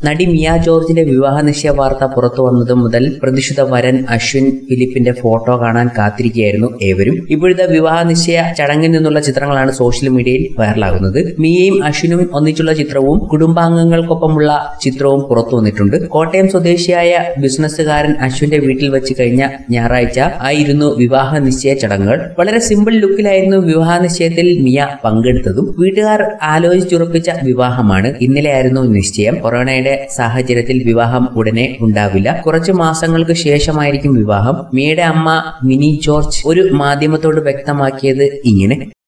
നടി മിയ ജോർജിന്റെ വിവാഹ നിശ്ചയ വാർത്ത പുറത്തു വന്നത് മുതൽ പ്രതിഷ്ഠിത വരൻ അശ്വിൻ ഫിലിപ്പിന്റെ ഫോട്ടോ കാണാൻ കാത്തിരിക്കുകയായിരുന്നു ഏവരും ഇപ്പോഴത്തെ വിവാഹ നിശ്ചയ ചടങ്ങിൽ നിന്നുള്ള ചിത്രങ്ങളാണ് സോഷ്യൽ മീഡിയയിൽ വൈറലാകുന്നത് മിയയും അശ്വിനും ഒന്നിച്ചുള്ള ചിത്രവും കുടുംബാംഗങ്ങൾക്കൊപ്പമുള്ള ചിത്രവും പുറത്തു വന്നിട്ടുണ്ട് കോട്ടയം സ്വദേശിയായ ബിസിനസ്സുകാരൻ അശ്വിന്റെ വീട്ടിൽ വെച്ച് കഴിഞ്ഞ ഞായറാഴ്ച ആയിരുന്നു വിവാഹ നിശ്ചയ ചടങ്ങുകൾ വളരെ സിമ്പിൾ ലുക്കിലായിരുന്നു വിവാഹ നിശ്ചയത്തിൽ മിയ പങ്കെടുത്തതും വീട്ടുകാർ ആലോചിച്ചുറപ്പിച്ച വിവാഹമാണ് ഇന്നലെയായിരുന്നു നിശ്ചയം കൊറോണയുടെ സാഹചര്യത്തിൽ വിവാഹം ഉടനെ ഉണ്ടാവില്ല കുറച്ചു മാസങ്ങൾക്ക് ശേഷമായിരിക്കും വിവാഹം മിയയുടെ അമ്മ മിനി ജോർജ് ഒരു മാധ്യമത്തോട് വ്യക്തമാക്കിയത് ഇങ്ങനെ